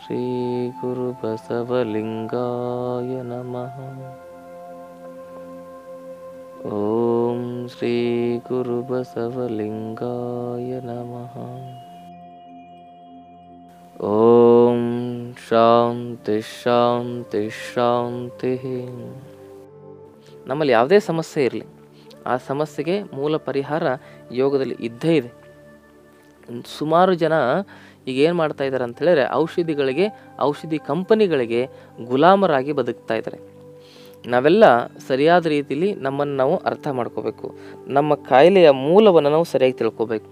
ಶ್ರೀ ಗುರು ಬಸವಲಿಂಗಾಯ ನಮಃ ಓಂ ಶ್ರೀ ಗುರು ಬಸವಲಿಂಗಾಯ ನಮಃ ಓಂ ಶಾಂತಿ ಶಾಂತಿ ಶಾಂತಿ ನಮ್ಮಲ್ಲಿ ಯಾವುದೇ ಸಮಸ್ಯೆ ಇರಲಿ ಆ ಸಮಸ್ಯೆಗೆ ಮೂಲ ಪರಿಹಾರ ಯೋಗದಲ್ಲಿ ಇದ್ದೇ ಇದೆ ಸುಮಾರು ಜನ ಈಗ ಏನು ಮಾಡ್ತಾ ಇದ್ದಾರೆ ಅಂತ ಹೇಳಿದ್ರೆ ಔಷಧಿಗಳಿಗೆ ಔಷಧಿ ಕಂಪನಿಗಳಿಗೆ ಗುಲಾಮರಾಗಿ ಬದುಕ್ತಾ ಇದ್ದಾರೆ ನಾವೆಲ್ಲ ಸರಿಯಾದ ರೀತಿಯಲ್ಲಿ ನಮ್ಮನ್ನು ನಾವು ಅರ್ಥ ಮಾಡ್ಕೋಬೇಕು ನಮ್ಮ ಕಾಯಿಲೆಯ ಮೂಲವನ್ನು ನಾವು ಸರಿಯಾಗಿ ತಿಳ್ಕೊಬೇಕು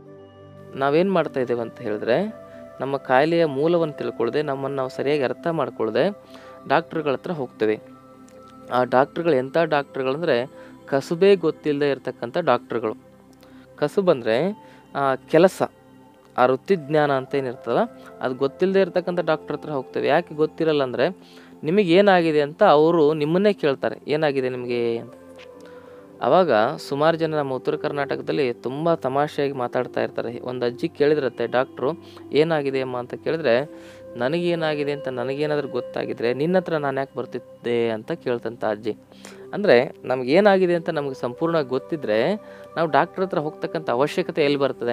ನಾವೇನು ಮಾಡ್ತಾ ಇದ್ದೇವೆ ಅಂತ ಹೇಳಿದ್ರೆ ನಮ್ಮ ಕಾಯಿಲೆಯ ಮೂಲವನ್ನು ತಿಳ್ಕೊಳ್ಳದೆ ನಮ್ಮನ್ನು ನಾವು ಸರಿಯಾಗಿ ಅರ್ಥ ಮಾಡ್ಕೊಳ್ಳದೆ ಡಾಕ್ಟ್ರುಗಳ ಹತ್ರ ಹೋಗ್ತೇವೆ ಆ ಡಾಕ್ಟ್ರುಗಳು ಎಂಥ ಡಾಕ್ಟ್ರುಗಳಂದರೆ ಕಸುಬೇ ಗೊತ್ತಿಲ್ಲದೆ ಇರತಕ್ಕಂಥ ಡಾಕ್ಟ್ರುಗಳು ಕಸುಬಂದರೆ ಕೆಲಸ ಆ ವೃತ್ತಿ ಜ್ಞಾನ ಅಂತ ಏನಿರ್ತಲ್ಲ ಅದು ಗೊತ್ತಿಲ್ಲದೆ ಇರತಕ್ಕಂಥ ಡಾಕ್ಟ್ರ್ ಹತ್ರ ಹೋಗ್ತೇವೆ ಯಾಕೆ ಗೊತ್ತಿರಲ್ಲ ಅಂದರೆ ನಿಮಗೆ ಏನಾಗಿದೆ ಅಂತ ಅವರು ನಿಮ್ಮನ್ನೇ ಕೇಳ್ತಾರೆ ಏನಾಗಿದೆ ನಿಮಗೆ ಅಂತ ಆವಾಗ ಸುಮಾರು ಜನ ನಮ್ಮ ಉತ್ತರ ಕರ್ನಾಟಕದಲ್ಲಿ ತುಂಬ ತಮಾಷೆಯಾಗಿ ಮಾತಾಡ್ತಾ ಇರ್ತಾರೆ ಒಂದು ಅಜ್ಜಿ ಕೇಳಿದ್ರತ್ತೆ ಡಾಕ್ಟ್ರು ಏನಾಗಿದೆ ಅಮ್ಮ ಅಂತ ಕೇಳಿದ್ರೆ ನನಗೇನಾಗಿದೆ ಅಂತ ನನಗೇನಾದ್ರೂ ಗೊತ್ತಾಗಿದ್ರೆ ನಿನ್ನ ಹತ್ರ ನಾನು ಯಾಕೆ ಬರ್ತಿದ್ದೆ ಅಂತ ಕೇಳ್ತಂತ ಅಜ್ಜಿ ಅಂದರೆ ನಮಗೇನಾಗಿದೆ ಅಂತ ನಮಗೆ ಸಂಪೂರ್ಣವಾಗಿ ಗೊತ್ತಿದ್ರೆ ನಾವು ಡಾಕ್ಟ್ರ್ ಹತ್ರ ಹೋಗ್ತಕ್ಕಂಥ ಅವಶ್ಯಕತೆ ಎಲ್ಲಿ ಬರ್ತದೆ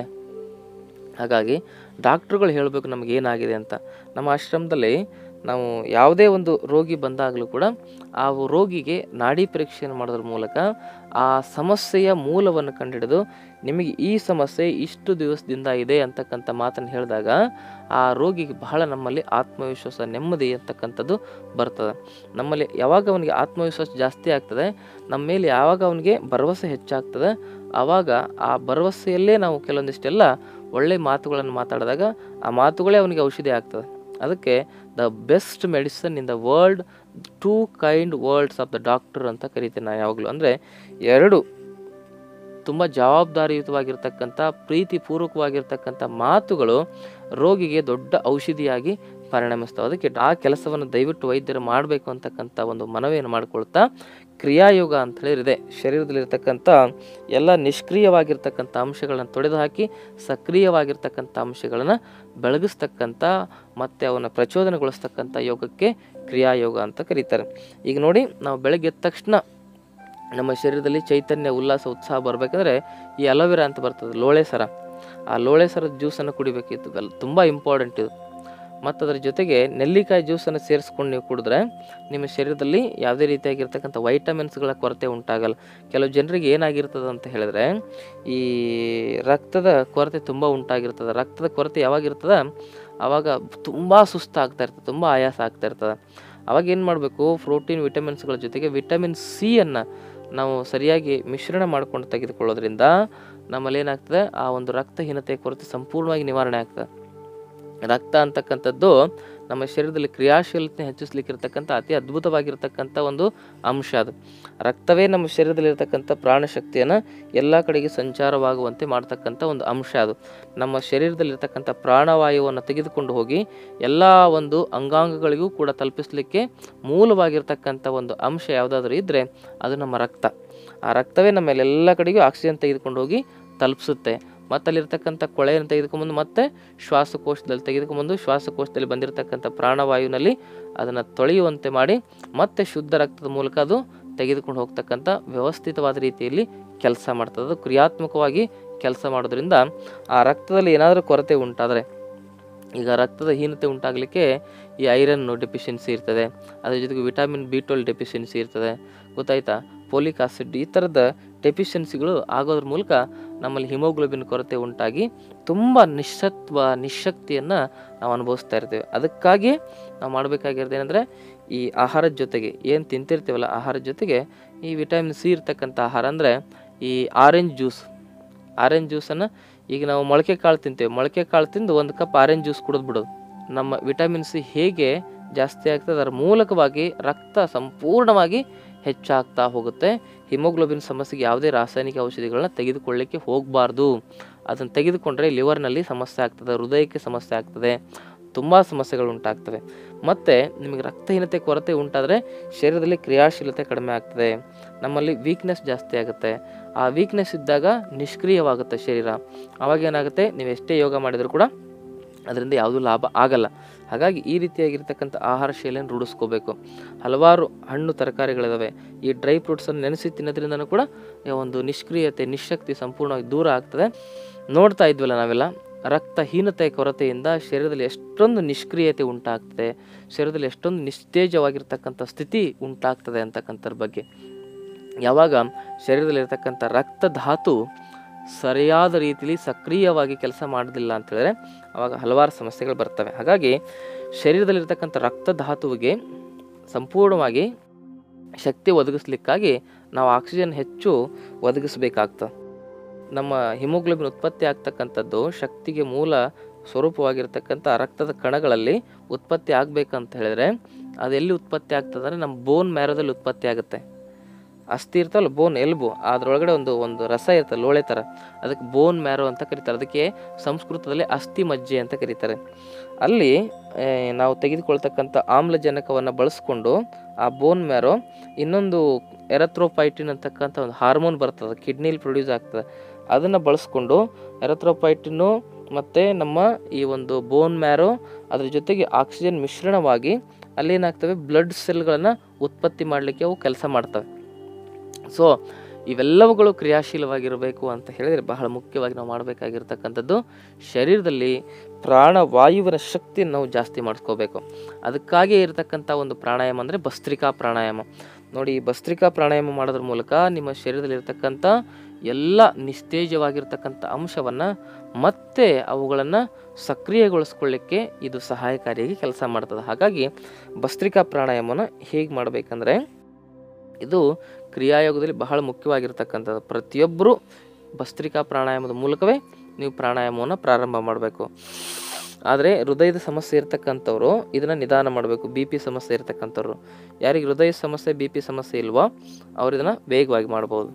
ಹಾಗಾಗಿ ಡಾಕ್ಟ್ರುಗಳು ಹೇಳಬೇಕು ನಮಗೆ ಏನಾಗಿದೆ ಅಂತ ನಮ್ಮ ಆಶ್ರಮದಲ್ಲಿ ನಾವು ಯಾವುದೇ ಒಂದು ರೋಗಿ ಬಂದಾಗಲೂ ಕೂಡ ಆ ರೋಗಿಗೆ ನಾಡಿ ಪರೀಕ್ಷೆಯನ್ನು ಮಾಡೋದ್ರ ಮೂಲಕ ಆ ಸಮಸ್ಯೆಯ ಮೂಲವನ್ನು ಕಂಡುಹಿಡಿದು ನಿಮಗೆ ಈ ಸಮಸ್ಯೆ ಇಷ್ಟು ದಿವಸದಿಂದ ಇದೆ ಅಂತಕ್ಕಂಥ ಮಾತನ್ನು ಹೇಳಿದಾಗ ಆ ರೋಗಿಗೆ ಬಹಳ ನಮ್ಮಲ್ಲಿ ಆತ್ಮವಿಶ್ವಾಸ ನೆಮ್ಮದಿ ಅಂತಕ್ಕಂಥದ್ದು ಬರ್ತದೆ ನಮ್ಮಲ್ಲಿ ಯಾವಾಗ ಅವನಿಗೆ ಆತ್ಮವಿಶ್ವಾಸ ಜಾಸ್ತಿ ಆಗ್ತದೆ ನಮ್ಮ ಮೇಲೆ ಯಾವಾಗ ಅವನಿಗೆ ಭರವಸೆ ಹೆಚ್ಚಾಗ್ತದೆ ಆವಾಗ ಆ ಭರವಸೆಯಲ್ಲೇ ನಾವು ಕೆಲವೊಂದಿಷ್ಟೆಲ್ಲ ಒಳ್ಳೆ ಮಾತುಗಳನ್ನು ಮಾತಾಡಿದಾಗ ಆ ಮಾತುಗಳೇ ಅವನಿಗೆ ಔಷಧಿ ಆಗ್ತದೆ ಅದಕ್ಕೆ the best medicine in the world two kind worlds of the doctor ಅಂತ ಕರಿತೀನಿ ನಾನು ಯಾವಾಗಲೂ ಅಂದರೆ ಎರಡು ತುಂಬ ಜವಾಬ್ದಾರಿಯುತವಾಗಿರ್ತಕ್ಕಂಥ ಪ್ರೀತಿಪೂರ್ವಕವಾಗಿರ್ತಕ್ಕಂಥ ಮಾತುಗಳು ರೋಗಿಗೆ ದೊಡ್ಡ ಔಷಧಿಯಾಗಿ ಪರಿಣಮಿಸ್ತವೆ ಅದಕ್ಕೆ ಆ ಕೆಲಸವನ್ನು ದಯವಿಟ್ಟು ವೈದ್ಯರು ಮಾಡಬೇಕು ಅಂತಕ್ಕಂಥ ಒಂದು ಮನವಿಯನ್ನು ಮಾಡಿಕೊಳ್ತಾ ಕ್ರಿಯಾಯೋಗ ಅಂತ ಹೇಳಿರಿದೆ ಶರೀರದಲ್ಲಿರ್ತಕ್ಕಂಥ ಎಲ್ಲ ನಿಷ್ಕ್ರಿಯವಾಗಿರ್ತಕ್ಕಂಥ ಅಂಶಗಳನ್ನು ತೊಡೆದು ಹಾಕಿ ಸಕ್ರಿಯವಾಗಿರ್ತಕ್ಕಂಥ ಅಂಶಗಳನ್ನು ಬೆಳಗಿಸ್ತಕ್ಕಂಥ ಮತ್ತು ಅವನ್ನ ಪ್ರಚೋದನೆಗೊಳಿಸ್ತಕ್ಕಂಥ ಯೋಗಕ್ಕೆ ಕ್ರಿಯಾಯೋಗ ಅಂತ ಕರೀತಾರೆ ಈಗ ನೋಡಿ ನಾವು ಬೆಳಗ್ಗೆ ಎದ್ದ ತಕ್ಷಣ ನಮ್ಮ ಶರೀರದಲ್ಲಿ ಚೈತನ್ಯ ಉಲ್ಲಾಸ ಉತ್ಸಾಹ ಬರಬೇಕಂದ್ರೆ ಈ ಅಲೋವೆರಾ ಅಂತ ಬರ್ತದೆ ಲೋಳೆ ಸರ ಆ ಲೋಳೆ ಸರದ ಜ್ಯೂಸನ್ನು ಕುಡಿಬೇಕಿತ್ತು ಬೆಲ್ಲ ತುಂಬ ಇಂಪಾರ್ಟೆಂಟ್ ಇದು ಮತ್ತು ಅದರ ಜೊತೆಗೆ ನೆಲ್ಲಿಕಾಯಿ ಜ್ಯೂಸನ್ನು ಸೇರಿಸ್ಕೊಂಡು ನೀವು ಕುಡಿದ್ರೆ ನಿಮ್ಮ ಶರೀರದಲ್ಲಿ ಯಾವುದೇ ರೀತಿಯಾಗಿರ್ತಕ್ಕಂಥ ವೈಟಮಿನ್ಸ್ಗಳ ಕೊರತೆ ಉಂಟಾಗಲ್ಲ ಕೆಲವು ಜನರಿಗೆ ಏನಾಗಿರ್ತದೆ ಅಂತ ಹೇಳಿದ್ರೆ ಈ ರಕ್ತದ ಕೊರತೆ ತುಂಬ ಉಂಟಾಗಿರ್ತದೆ ರಕ್ತದ ಕೊರತೆ ಯಾವಾಗಿರ್ತದೆ ಆವಾಗ ತುಂಬ ಸುಸ್ತಾಗ್ತಾ ಇರ್ತದೆ ತುಂಬ ಆಯಾಸ ಆಗ್ತಾ ಇರ್ತದೆ ಅವಾಗ ಏನು ಮಾಡಬೇಕು ಪ್ರೋಟೀನ್ ವಿಟಮಿನ್ಸ್ಗಳ ಜೊತೆಗೆ ವಿಟಮಿನ್ ಸಿಯನ್ನು ನಾವು ಸರಿಯಾಗಿ ಮಿಶ್ರಣ ಮಾಡ್ಕೊಂಡು ತೆಗೆದುಕೊಳ್ಳೋದ್ರಿಂದ ನಮ್ಮಲ್ಲಿ ಏನಾಗ್ತದೆ ಆ ಒಂದು ರಕ್ತಹೀನತೆ ಕೊರತೆ ಸಂಪೂರ್ಣವಾಗಿ ನಿವಾರಣೆ ಆಗ್ತದೆ ರಕ್ತ ಅಂತಕ್ಕಂಥದ್ದು ನಮ್ಮ ಶರೀರದಲ್ಲಿ ಕ್ರಿಯಾಶೀಲತೆ ಹೆಚ್ಚಿಸ್ಲಿಕ್ಕಿರ್ತಕ್ಕಂಥ ಅತಿ ಅದ್ಭುತವಾಗಿರ್ತಕ್ಕಂಥ ಒಂದು ಅಂಶ ಅದು ರಕ್ತವೇ ನಮ್ಮ ಶರೀರದಲ್ಲಿರ್ತಕ್ಕಂಥ ಪ್ರಾಣಶಕ್ತಿಯನ್ನು ಎಲ್ಲ ಕಡೆಗೆ ಸಂಚಾರವಾಗುವಂತೆ ಮಾಡ್ತಕ್ಕಂಥ ಒಂದು ಅಂಶ ಅದು ನಮ್ಮ ಶರೀರದಲ್ಲಿರ್ತಕ್ಕಂಥ ಪ್ರಾಣವಾಯುವನ್ನು ತೆಗೆದುಕೊಂಡು ಹೋಗಿ ಎಲ್ಲ ಒಂದು ಅಂಗಾಂಗಗಳಿಗೂ ಕೂಡ ತಲುಪಿಸಲಿಕ್ಕೆ ಮೂಲವಾಗಿರ್ತಕ್ಕಂಥ ಒಂದು ಅಂಶ ಯಾವುದಾದ್ರೂ ಇದ್ದರೆ ಅದು ನಮ್ಮ ರಕ್ತ ಆ ರಕ್ತವೇ ನಮ್ಮ ಎಲ್ಲ ಕಡೆಗೂ ಆಕ್ಸಿಜನ್ ತೆಗೆದುಕೊಂಡು ಹೋಗಿ ತಲುಪಿಸುತ್ತೆ ಮತ್ತು ಅಲ್ಲಿರ್ತಕ್ಕಂಥ ಕೊಳೆಯನ್ನು ತೆಗೆದುಕೊಂಬಂದು ಮತ್ತೆ ಶ್ವಾಸಕೋಶದಲ್ಲಿ ತೆಗೆದುಕೊಂಬಂದು ಶ್ವಾಸಕೋಶದಲ್ಲಿ ಬಂದಿರತಕ್ಕಂಥ ಪ್ರಾಣವಾಯುವಿನಲ್ಲಿ ಅದನ್ನು ತೊಳೆಯುವಂತೆ ಮಾಡಿ ಮತ್ತೆ ಶುದ್ಧ ರಕ್ತದ ಮೂಲಕ ಅದು ತೆಗೆದುಕೊಂಡು ಹೋಗ್ತಕ್ಕಂಥ ವ್ಯವಸ್ಥಿತವಾದ ರೀತಿಯಲ್ಲಿ ಕೆಲಸ ಮಾಡ್ತದೆ ಅದು ಕ್ರಿಯಾತ್ಮಕವಾಗಿ ಕೆಲಸ ಮಾಡೋದ್ರಿಂದ ಆ ರಕ್ತದಲ್ಲಿ ಏನಾದರೂ ಕೊರತೆ ಉಂಟಾದರೆ ಈಗ ರಕ್ತದ ಹೀನತೆ ಉಂಟಾಗಲಿಕ್ಕೆ ಈ ಐರನ್ ಡೆಫಿಷಿಯನ್ಸಿ ಇರ್ತದೆ ಅದ್ರ ಜೊತೆಗೆ ವಿಟಮಿನ್ ಬಿ ಟ್ವೆಲ್ ಡೆಫಿಷಿಯನ್ಸಿ ಇರ್ತದೆ ಗೊತ್ತಾಯ್ತಾ ಫೋಲಿಕ್ ಆಸಿಡ್ ಈ ಥರದ ಡೆಫಿಷಿಯನ್ಸಿಗಳು ಆಗೋದ್ರ ಮೂಲಕ ನಮ್ಮಲ್ಲಿ ಹಿಮೋಗ್ಲೋಬಿನ್ ಕೊರತೆ ಉಂಟಾಗಿ ತುಂಬ ನಿಶ್ಸತ್ವ ನಿಶಕ್ತಿಯನ್ನು ನಾವು ಅನುಭವಿಸ್ತಾ ಇರ್ತೇವೆ ಅದಕ್ಕಾಗಿ ನಾವು ಮಾಡಬೇಕಾಗಿರೋದು ಏನಂದರೆ ಈ ಆಹಾರದ ಜೊತೆಗೆ ಏನು ತಿಂತಿರ್ತೀವಲ್ಲ ಆಹಾರದ ಜೊತೆಗೆ ಈ ವಿಟಮಿನ್ ಸಿ ಇರ್ತಕ್ಕಂಥ ಆಹಾರ ಅಂದರೆ ಈ ಆರೆಂಜ್ ಜ್ಯೂಸ್ ಆರೆಂಜ್ ಜ್ಯೂಸನ್ನು ಈಗ ನಾವು ಮೊಳಕೆ ಕಾಳು ತಿಂತೇವೆ ಮೊಳಕೆ ಕಾಳು ತಿಂದು ಒಂದು ಕಪ್ ಆರೆಂಜ್ ಜ್ಯೂಸ್ ಕುಡಿದು ಬಿಡೋದು ನಮ್ಮ ವಿಟಮಿನ್ ಸಿ ಹೇಗೆ ಜಾಸ್ತಿ ಆಗ್ತದೆ ಅದರ ಮೂಲಕವಾಗಿ ರಕ್ತ ಸಂಪೂರ್ಣವಾಗಿ ಹೆಚ್ಚಾಗ್ತಾ ಹೋಗುತ್ತೆ ಹಿಮೋಗ್ಲೋಬಿನ್ ಸಮಸ್ಯೆಗೆ ಯಾವುದೇ ರಾಸಾಯನಿಕ ಔಷಧಿಗಳನ್ನ ತೆಗೆದುಕೊಳ್ಳಿಕ್ಕೆ ಹೋಗಬಾರ್ದು ಅದನ್ನು ತೆಗೆದುಕೊಂಡ್ರೆ ಲಿವರ್ನಲ್ಲಿ ಸಮಸ್ಯೆ ಆಗ್ತದೆ ಹೃದಯಕ್ಕೆ ಸಮಸ್ಯೆ ಆಗ್ತದೆ ತುಂಬ ಸಮಸ್ಯೆಗಳು ಉಂಟಾಗ್ತವೆ ಮತ್ತು ನಿಮಗೆ ರಕ್ತಹೀನತೆ ಕೊರತೆ ಉಂಟಾದರೆ ಶರೀರದಲ್ಲಿ ಕ್ರಿಯಾಶೀಲತೆ ಕಡಿಮೆ ಆಗ್ತದೆ ನಮ್ಮಲ್ಲಿ ವೀಕ್ನೆಸ್ ಜಾಸ್ತಿ ಆಗುತ್ತೆ ಆ ವೀಕ್ನೆಸ್ ಇದ್ದಾಗ ನಿಷ್ಕ್ರಿಯವಾಗುತ್ತೆ ಶರೀರ ಆವಾಗ ಏನಾಗುತ್ತೆ ನೀವು ಎಷ್ಟೇ ಯೋಗ ಮಾಡಿದರೂ ಕೂಡ ಅದರಿಂದ ಯಾವುದೂ ಲಾಭ ಆಗಲ್ಲ ಹಾಗಾಗಿ ಈ ರೀತಿಯಾಗಿರ್ತಕ್ಕಂಥ ಆಹಾರ ಶೈಲಿಯನ್ನು ರೂಢಿಸ್ಕೋಬೇಕು ಹಲವಾರು ಹಣ್ಣು ತರಕಾರಿಗಳಿದಾವೆ ಈ ಡ್ರೈ ಫ್ರೂಟ್ಸನ್ನು ನೆನೆಸಿ ತಿನ್ನೋದ್ರಿಂದನೂ ಕೂಡ ಈ ಒಂದು ನಿಷ್ಕ್ರಿಯತೆ ನಿಶಕ್ತಿ ಸಂಪೂರ್ಣವಾಗಿ ದೂರ ಆಗ್ತದೆ ನೋಡ್ತಾ ಇದ್ವಲ್ಲ ನಾವೆಲ್ಲ ರಕ್ತಹೀನತೆ ಕೊರತೆಯಿಂದ ಶರೀರದಲ್ಲಿ ಎಷ್ಟೊಂದು ನಿಷ್ಕ್ರಿಯತೆ ಉಂಟಾಗ್ತದೆ ಶರೀರದಲ್ಲಿ ಎಷ್ಟೊಂದು ನಿಸ್ತೇಜವಾಗಿರ್ತಕ್ಕಂಥ ಸ್ಥಿತಿ ಉಂಟಾಗ್ತದೆ ಅಂತಕ್ಕಂಥದ್ರ ಬಗ್ಗೆ ಯಾವಾಗ ಶರೀರದಲ್ಲಿರ್ತಕ್ಕಂಥ ರಕ್ತಧಾತು ಸರಿಯಾದ ರೀತಿಯಲ್ಲಿ ಸಕ್ರಿಯವಾಗಿ ಕೆಲಸ ಮಾಡೋದಿಲ್ಲ ಅಂತ ಹೇಳಿದ್ರೆ ಅವಾಗ ಹಲವಾರು ಸಮಸ್ಯೆಗಳು ಬರ್ತವೆ ಹಾಗಾಗಿ ಶರೀರದಲ್ಲಿರ್ತಕ್ಕಂಥ ರಕ್ತಧಾತುವಿಗೆ ಸಂಪೂರ್ಣವಾಗಿ ಶಕ್ತಿ ಒದಗಿಸ್ಲಿಕ್ಕಾಗಿ ನಾವು ಆಕ್ಸಿಜನ್ ಹೆಚ್ಚು ಒದಗಿಸಬೇಕಾಗ್ತದೆ ನಮ್ಮ ಹಿಮೋಗ್ಲೋಬಿನ್ ಉತ್ಪತ್ತಿ ಆಗ್ತಕ್ಕಂಥದ್ದು ಶಕ್ತಿಗೆ ಮೂಲ ಸ್ವರೂಪವಾಗಿರ್ತಕ್ಕಂಥ ರಕ್ತದ ಕಣಗಳಲ್ಲಿ ಉತ್ಪತ್ತಿ ಆಗಬೇಕಂತ ಹೇಳಿದ್ರೆ ಅದು ಎಲ್ಲಿ ಉತ್ಪತ್ತಿ ಆಗ್ತದೆ ಅಂದರೆ ನಮ್ಮ ಬೋನ್ ಮ್ಯಾರೋದಲ್ಲಿ ಉತ್ಪತ್ತಿ ಆಗುತ್ತೆ ಅಸ್ಥಿ ಇರ್ತಲ್ಲ ಬೋನ್ ಎಲ್ಬು ಅದರೊಳಗಡೆ ಒಂದು ಒಂದು ರಸ ಇರ್ತದೆ ಲೋಳೆ ಥರ ಅದಕ್ಕೆ ಬೋನ್ ಮ್ಯಾರೋ ಅಂತ ಕರೀತಾರೆ ಅದಕ್ಕೆ ಸಂಸ್ಕೃತದಲ್ಲಿ ಅಸ್ಥಿ ಮಜ್ಜೆ ಅಂತ ಕರೀತಾರೆ ಅಲ್ಲಿ ಆ, ನಾವು ತೆಗೆದುಕೊಳ್ತಕ್ಕಂಥ ಆಮ್ಲಜನಕವನ್ನು ಬಳಸ್ಕೊಂಡು ಆ ಬೋನ್ ಮ್ಯಾರೋ ಇನ್ನೊಂದು ಎರಥ್ರೋಪೈಟಿನ್ ಅಂತಕ್ಕಂಥ ಒಂದು ಹಾರ್ಮೋನ್ ಬರ್ತದೆ ಕಿಡ್ನಿಲಿ ಪ್ರೊಡ್ಯೂಸ್ ಆಗ್ತದೆ ಅದನ್ನು ಬಳಸ್ಕೊಂಡು ಎರಥ್ರೋಪೈಟಿನ್ನು ಮತ್ತು ನಮ್ಮ ಈ ಒಂದು ಬೋನ್ ಮ್ಯಾರೋ ಅದ್ರ ಜೊತೆಗೆ ಆಕ್ಸಿಜನ್ ಮಿಶ್ರಣವಾಗಿ ಅಲ್ಲೇನಾಗ್ತವೆ ಬ್ಲಡ್ ಸೆಲ್ಗಳನ್ನು ಉತ್ಪತ್ತಿ ಮಾಡಲಿಕ್ಕೆ ಅವು ಕೆಲಸ ಮಾಡ್ತವೆ ಸೊ ಇವೆಲ್ಲವುಗಳು ಕ್ರಿಯಾಶೀಲವಾಗಿರಬೇಕು ಅಂತ ಹೇಳಿದರೆ ಬಹಳ ಮುಖ್ಯವಾಗಿ ನಾವು ಮಾಡಬೇಕಾಗಿರ್ತಕ್ಕಂಥದ್ದು ಶರೀರದಲ್ಲಿ ಪ್ರಾಣವಾಯುವಿನ ಶಕ್ತಿಯನ್ನು ನಾವು ಜಾಸ್ತಿ ಮಾಡಿಸ್ಕೋಬೇಕು ಅದಕ್ಕಾಗಿಯೇ ಇರತಕ್ಕಂಥ ಒಂದು ಪ್ರಾಣಾಯಾಮ ಅಂದರೆ ಭಸ್ತ್ರಿಕಾ ಪ್ರಾಣಾಯಾಮ ನೋಡಿ ಈ ಭಸ್ತ್ರಿಕಾ ಪ್ರಾಣಾಯಾಮ ಮಾಡೋದ್ರ ಮೂಲಕ ನಿಮ್ಮ ಶರೀರದಲ್ಲಿರ್ತಕ್ಕಂಥ ಎಲ್ಲ ನಿಸ್ತೇಜವಾಗಿರ್ತಕ್ಕಂಥ ಅಂಶವನ್ನು ಮತ್ತೆ ಅವುಗಳನ್ನು ಸಕ್ರಿಯಗೊಳಿಸ್ಕೊಳ್ಳಿಕ್ಕೆ ಇದು ಸಹಾಯಕಾರಿಯಾಗಿ ಕೆಲಸ ಮಾಡ್ತದೆ ಹಾಗಾಗಿ ಭಸ್ತ್ರಿಕಾ ಪ್ರಾಣಾಯಾಮನ ಹೇಗೆ ಮಾಡಬೇಕಂದ್ರೆ ಇದು ಕ್ರಿಯಾಯೋಗದಲ್ಲಿ ಬಹಳ ಮುಖ್ಯವಾಗಿರ್ತಕ್ಕಂಥದ್ದು ಪ್ರತಿಯೊಬ್ಬರು ಭಸ್ತ್ರಿಕಾ ಪ್ರಾಣಾಯಾಮದ ಮೂಲಕವೇ ನೀವು ಪ್ರಾಣಾಯಾಮವನ್ನು ಪ್ರಾರಂಭ ಮಾಡಬೇಕು ಆದರೆ ಹೃದಯದ ಸಮಸ್ಯೆ ಇರ್ತಕ್ಕಂಥವ್ರು ಇದನ್ನು ನಿಧಾನ ಮಾಡಬೇಕು ಬಿ ಪಿ ಸಮಸ್ಯೆ ಇರ್ತಕ್ಕಂಥವ್ರು ಯಾರಿಗೆ ಹೃದಯ ಸಮಸ್ಯೆ ಬಿ ಪಿ ಸಮಸ್ಯೆ ಇಲ್ವೋ ಅವ್ರು ಇದನ್ನು ವೇಗವಾಗಿ ಮಾಡ್ಬೋದು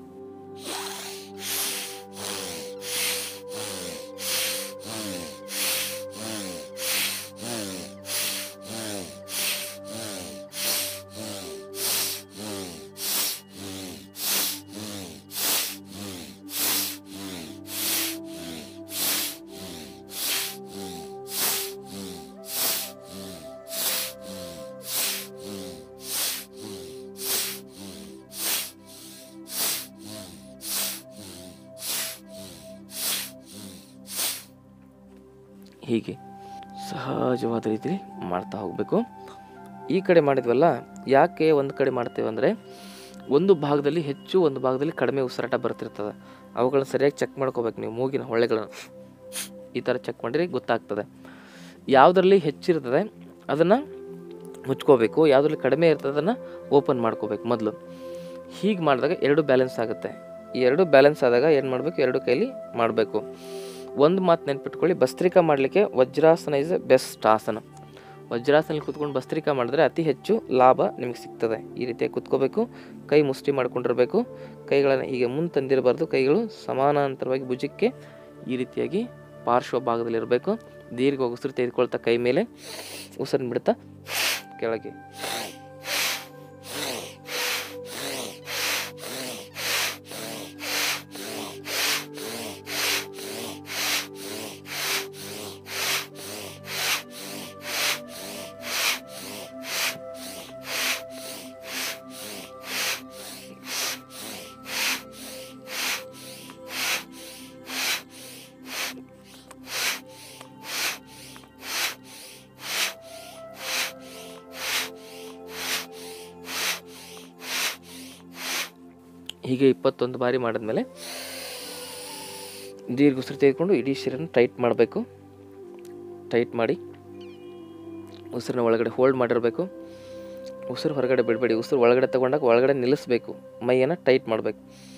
ಹೀಗೆ ಸಹಜವಾದ ರೀತಿಯಲ್ಲಿ ಮಾಡ್ತಾ ಹೋಗಬೇಕು ಈ ಕಡೆ ಮಾಡಿದ್ವಲ್ಲ ಯಾಕೆ ಒಂದು ಕಡೆ ಮಾಡ್ತೇವೆ ಅಂದರೆ ಒಂದು ಭಾಗದಲ್ಲಿ ಹೆಚ್ಚು ಒಂದು ಭಾಗದಲ್ಲಿ ಕಡಿಮೆ ಉಸಿರಾಟ ಬರ್ತಿರ್ತದೆ ಅವುಗಳನ್ನ ಸರಿಯಾಗಿ ಚೆಕ್ ಮಾಡ್ಕೋಬೇಕು ನೀವು ಮೂಗಿನ ಹೊಳ್ಳೆಗಳನ್ನು ಈ ಥರ ಚೆಕ್ ಮಾಡಿದ್ರೆ ಗೊತ್ತಾಗ್ತದೆ ಯಾವುದರಲ್ಲಿ ಹೆಚ್ಚಿರ್ತದೆ ಅದನ್ನು ಮುಚ್ಕೋಬೇಕು ಯಾವುದ್ರಲ್ಲಿ ಕಡಿಮೆ ಇರ್ತದೆ ಅದನ್ನು ಓಪನ್ ಮಾಡ್ಕೋಬೇಕು ಮೊದಲು ಹೀಗೆ ಮಾಡಿದಾಗ ಎರಡು ಬ್ಯಾಲೆನ್ಸ್ ಆಗುತ್ತೆ ಈ ಎರಡು ಬ್ಯಾಲೆನ್ಸ್ ಆದಾಗ ಏನು ಮಾಡಬೇಕು ಎರಡು ಕೈಲಿ ಮಾಡಬೇಕು ಒಂದು ಮಾತು ನೆನ್ಪಿಟ್ಕೊಳ್ಳಿ ಭಸ್ತ್ರಿಕಾ ಮಾಡಲಿಕ್ಕೆ ವಜ್ರಾಸನ ಇಸ್ ಎ ಬೆಸ್ಟ್ ಆಸನ ವಜ್ರಾಸನಲ್ಲಿ ಕೂತ್ಕೊಂಡು ಭಸ್ತ್ರಿಕಾ ಮಾಡಿದ್ರೆ ಅತಿ ಹೆಚ್ಚು ಲಾಭ ನಿಮಗೆ ಸಿಗ್ತದೆ ಈ ರೀತಿಯಾಗಿ ಕೂತ್ಕೋಬೇಕು ಕೈ ಮುಷ್ಟಿ ಮಾಡ್ಕೊಂಡಿರಬೇಕು ಕೈಗಳನ್ನು ಹೀಗೆ ಮುಂದೆ ತಂದಿರಬಾರ್ದು ಕೈಗಳು ಸಮಾನಾಂತರವಾಗಿ ಭುಜಕ್ಕೆ ಈ ರೀತಿಯಾಗಿ ಪಾರ್ಶ್ವ ಭಾಗದಲ್ಲಿರಬೇಕು ದೀರ್ಘ ಉಸಿರು ತೆಗೆದುಕೊಳ್ತಾ ಕೈ ಮೇಲೆ ಉಸಿರನ್ನು ಬಿಡ್ತಾ ಕೆಳಗೆ ಹೀಗೆ ಇಪ್ಪತ್ತೊಂದು ಬಾರಿ ಮಾಡಿದ್ಮೇಲೆ ದೀರ್ಘ ಉಸಿರು ತೆಗೆದುಕೊಂಡು ಇಡೀ ಶರೀರನ ಟೈಟ್ ಮಾಡಬೇಕು ಟೈಟ್ ಮಾಡಿ ಉಸಿರನ್ನ ಒಳಗಡೆ ಹೋಲ್ಡ್ ಮಾಡಿರಬೇಕು ಉಸಿರು ಹೊರಗಡೆ ಬಿಡಬೇಡಿ ಉಸಿರು ಒಳಗಡೆ ತಗೊಂಡಾಗ ಒಳಗಡೆ ನಿಲ್ಲಿಸ್ಬೇಕು ಮೈಯನ್ನು ಟೈಟ್ ಮಾಡಬೇಕು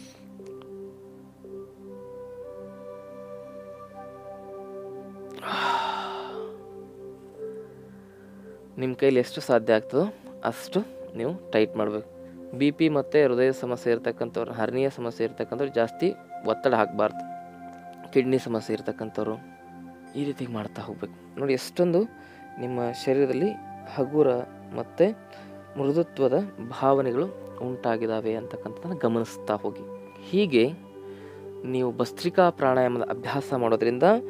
ನಿಮ್ಮ ಕೈಲಿ ಎಷ್ಟು ಸಾಧ್ಯ ಆಗ್ತದೋ ಅಷ್ಟು ನೀವು ಟೈಟ್ ಮಾಡಬೇಕು ಬಿ ಪಿ ಮತ್ತು ಹೃದಯ ಸಮಸ್ಯೆ ಇರ್ತಕ್ಕಂಥವ್ರು ಹರ್ನಿಯ ಸಮಸ್ಯೆ ಇರ್ತಕ್ಕಂಥವ್ರು ಜಾಸ್ತಿ ಒತ್ತಡ ಹಾಕಬಾರ್ದು ಕಿಡ್ನಿ ಸಮಸ್ಯೆ ಇರ್ತಕ್ಕಂಥವ್ರು ಈ ರೀತಿ ಮಾಡ್ತಾ ಹೋಗ್ಬೇಕು ನೋಡಿ ಎಷ್ಟೊಂದು ನಿಮ್ಮ ಶರೀರದಲ್ಲಿ ಹಗುರ ಮತ್ತು ಮೃದುತ್ವದ ಭಾವನೆಗಳು ಉಂಟಾಗಿದ್ದಾವೆ ಅಂತಕ್ಕಂಥದ್ದನ್ನು ಗಮನಿಸ್ತಾ ಹೋಗಿ ಹೀಗೆ ನೀವು ಭಸ್ತ್ರಿಕಾ ಪ್ರಾಣಾಯಾಮದ ಅಭ್ಯಾಸ ಮಾಡೋದ್ರಿಂದ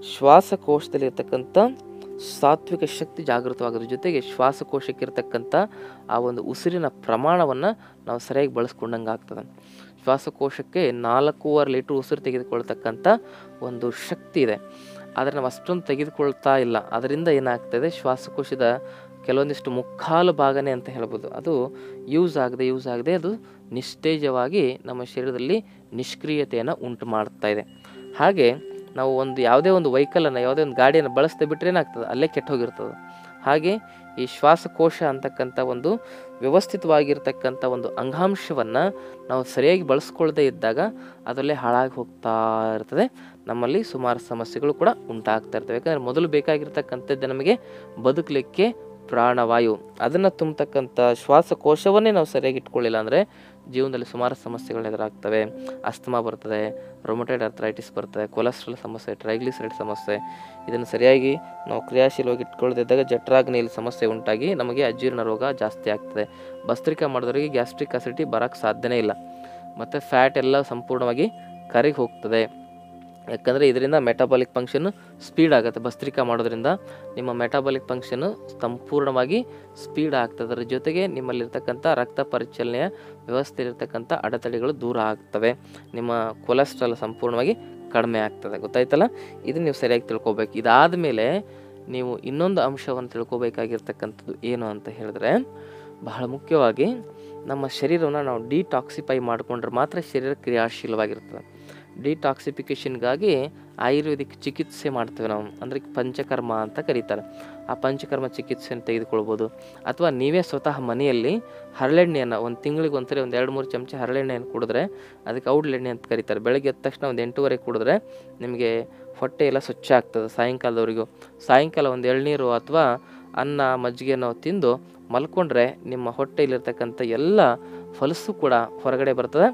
ಶ್ವಾಸಕೋಶದಲ್ಲಿರ್ತಕ್ಕಂಥ ಸಾತ್ವಿಕ ಶಕ್ತಿ ಜಾಗೃತವಾಗೋದ್ರ ಜೊತೆಗೆ ಶ್ವಾಸಕೋಶಕ್ಕಿರ್ತಕ್ಕಂಥ ಆ ಒಂದು ಉಸಿರಿನ ಪ್ರಮಾಣವನ್ನು ನಾವು ಸರಿಯಾಗಿ ಬಳಸ್ಕೊಂಡಂಗೆ ಆಗ್ತದೆ ಶ್ವಾಸಕೋಶಕ್ಕೆ ನಾಲ್ಕೂವರೆ ಲೀಟ್ರ್ ಉಸಿರು ತೆಗೆದುಕೊಳ್ತಕ್ಕಂಥ ಒಂದು ಶಕ್ತಿ ಇದೆ ಆದರೆ ನಾವು ಅಷ್ಟೊಂದು ತೆಗೆದುಕೊಳ್ತಾ ಇಲ್ಲ ಅದರಿಂದ ಏನಾಗ್ತದೆ ಶ್ವಾಸಕೋಶದ ಕೆಲವೊಂದಿಷ್ಟು ಮುಕ್ಕಾಲು ಭಾಗನೇ ಅಂತ ಹೇಳ್ಬೋದು ಅದು ಯೂಸ್ ಆಗದೆ ಯೂಸ್ ಆಗದೆ ಅದು ನಿಸ್ತೇಜವಾಗಿ ನಮ್ಮ ಶರೀರದಲ್ಲಿ ನಿಷ್ಕ್ರಿಯತೆಯನ್ನು ಉಂಟು ಮಾಡ್ತಾ ಇದೆ ಹಾಗೆ ನಾವು ಒಂದು ಯಾವುದೇ ಒಂದು ವೆಹಿಕಲನ್ನು ಯಾವುದೇ ಒಂದು ಗಾಡಿಯನ್ನು ಬಳಸದೆ ಬಿಟ್ಟರೆ ಏನಾಗ್ತದೆ ಅಲ್ಲೇ ಕೆಟ್ಟ ಹೋಗಿರ್ತದೆ ಹಾಗೆ ಈ ಶ್ವಾಸಕೋಶ ಅಂತಕ್ಕಂಥ ಒಂದು ವ್ಯವಸ್ಥಿತವಾಗಿರ್ತಕ್ಕಂಥ ಒಂದು ಅಂಗಾಂಶವನ್ನು ನಾವು ಸರಿಯಾಗಿ ಬಳಸ್ಕೊಳ್ಳದೆ ಇದ್ದಾಗ ಅದರಲ್ಲೇ ಹಾಳಾಗಿ ಹೋಗ್ತಾ ಇರ್ತದೆ ನಮ್ಮಲ್ಲಿ ಸುಮಾರು ಸಮಸ್ಯೆಗಳು ಕೂಡ ಉಂಟಾಗ್ತಾ ಇರ್ತವೆ ಯಾಕಂದರೆ ಮೊದಲು ಬೇಕಾಗಿರ್ತಕ್ಕಂಥದ್ದು ನಮಗೆ ಬದುಕಲಿಕ್ಕೆ ಪ್ರಾಣವಾಯು ಅದನ್ನು ತುಂಬತಕ್ಕಂಥ ಶ್ವಾಸಕೋಶವನ್ನೇ ನಾವು ಸರಿಯಾಗಿ ಇಟ್ಕೊಳ್ಳಿಲ್ಲ ಅಂದರೆ ಜೀವನದಲ್ಲಿ ಸುಮಾರು ಸಮಸ್ಯೆಗಳು ಎದುರಾಗ್ತವೆ ಅಸ್ತಮಾ ಬರ್ತದೆ ರೊಮಟೈಡ್ ಅರ್ಥರೈಟಿಸ್ ಬರ್ತದೆ ಕೊಲೆಸ್ಟ್ರಾಲ್ ಸಮಸ್ಯೆ ಟ್ರೈಗ್ಲಿಸರೈಡ್ ಸಮಸ್ಯೆ ಇದನ್ನು ಸರಿಯಾಗಿ ನಾವು ಕ್ರಿಯಾಶೀಲವಾಗಿ ಇಟ್ಕೊಳ್ಳದಿದ್ದಾಗ ಜಠರಾಗ್ನಿಯಲ್ಲಿ ಸಮಸ್ಯೆ ಉಂಟಾಗಿ ನಮಗೆ ಅಜೀರ್ಣ ರೋಗ ಜಾಸ್ತಿ ಆಗ್ತದೆ ಭಸ್ತ್ರಿಕಾ ಮಾಡಿದವರಿಗೆ ಗ್ಯಾಸ್ಟ್ರಿಕ್ ಅಸಿಡಿಟಿ ಬರೋಕ್ಕೆ ಸಾಧ್ಯನೇ ಇಲ್ಲ ಮತ್ತು ಫ್ಯಾಟ್ ಎಲ್ಲ ಸಂಪೂರ್ಣವಾಗಿ ಕರಗಿ ಹೋಗ್ತದೆ ಯಾಕಂದರೆ ಇದರಿಂದ ಮೆಟಾಬಾಲಿಕ್ ಫಂಕ್ಷನ್ ಸ್ಪೀಡ್ ಆಗುತ್ತೆ ಭಸ್ತ್ರಿಕಾ ಮಾಡೋದ್ರಿಂದ ನಿಮ್ಮ ಮೆಟಾಬಾಲಿಕ್ ಫಂಕ್ಷನ್ ಸಂಪೂರ್ಣವಾಗಿ ಸ್ಪೀಡ್ ಆಗ್ತದೆ ಅದರ ಜೊತೆಗೆ ನಿಮ್ಮಲ್ಲಿರ್ತಕ್ಕಂಥ ರಕ್ತ ಪರಿಚಲನೆಯ ವ್ಯವಸ್ಥೆಯಲ್ಲಿರ್ತಕ್ಕಂಥ ಅಡೆತಡೆಗಳು ದೂರ ಆಗ್ತವೆ ನಿಮ್ಮ ಕೊಲೆಸ್ಟ್ರಾಲ್ ಸಂಪೂರ್ಣವಾಗಿ ಕಡಿಮೆ ಆಗ್ತದೆ ಗೊತ್ತಾಯ್ತಲ್ಲ ಇದನ್ನು ನೀವು ಸರಿಯಾಗಿ ತಿಳ್ಕೊಬೇಕು ಇದಾದ ಮೇಲೆ ನೀವು ಇನ್ನೊಂದು ಅಂಶವನ್ನು ತಿಳ್ಕೊಬೇಕಾಗಿರ್ತಕ್ಕಂಥದ್ದು ಏನು ಅಂತ ಹೇಳಿದ್ರೆ ಬಹಳ ಮುಖ್ಯವಾಗಿ ನಮ್ಮ ಶರೀರವನ್ನು ನಾವು ಡಿಟಾಕ್ಸಿಫೈ ಮಾಡಿಕೊಂಡ್ರೆ ಮಾತ್ರ ಶರೀರ ಕ್ರಿಯಾಶೀಲವಾಗಿರ್ತದೆ ಡಿಟಾಕ್ಸಿಫಿಕೇಷನ್ಗಾಗಿ ಆಯುರ್ವೇದಿಕ್ ಚಿಕಿತ್ಸೆ ಮಾಡ್ತೇವೆ ನಾವು ಅಂದರೆ ಪಂಚಕರ್ಮ ಅಂತ ಕರೀತಾರೆ ಆ ಪಂಚಕರ್ಮ ಚಿಕಿತ್ಸೆಯನ್ನು ತೆಗೆದುಕೊಳ್ಬೋದು ಅಥವಾ ನೀವೇ ಸ್ವತಃ ಮನೆಯಲ್ಲಿ ಹರಳೆಣ್ಣೆಯನ್ನು ಒಂದು ತಿಂಗಳಿಗೆ ಒಂದ್ಸರಿ ಒಂದು ಎರಡು ಮೂರು ಚಮಚ ಹರಳೆಣ್ಣೆಯನ್ನು ಕುಡಿದ್ರೆ ಅದಕ್ಕೆ ಔಡ್ಲೆಣ್ಣೆ ಅಂತ ಕರೀತಾರೆ ಬೆಳಗ್ಗೆ ಎದ್ದ ತಕ್ಷಣ ಒಂದು ಎಂಟೂವರೆಗೆ ಕುಡಿದ್ರೆ ನಿಮಗೆ ಹೊಟ್ಟೆ ಎಲ್ಲ ಸ್ವಚ್ಛ ಆಗ್ತದೆ ಸಾಯಂಕಾಲದವರೆಗೂ ಸಾಯಂಕಾಲ ಒಂದು ಎಳ್ನೀರು ಅಥವಾ ಅನ್ನ ಮಜ್ಜಿಗೆ ನಾವು ತಿಂದು ಮಲ್ಕೊಂಡ್ರೆ ನಿಮ್ಮ ಹೊಟ್ಟೆಯಲ್ಲಿರ್ತಕ್ಕಂಥ ಎಲ್ಲ ಫಲಸು ಕೂಡ ಹೊರಗಡೆ ಬರ್ತದೆ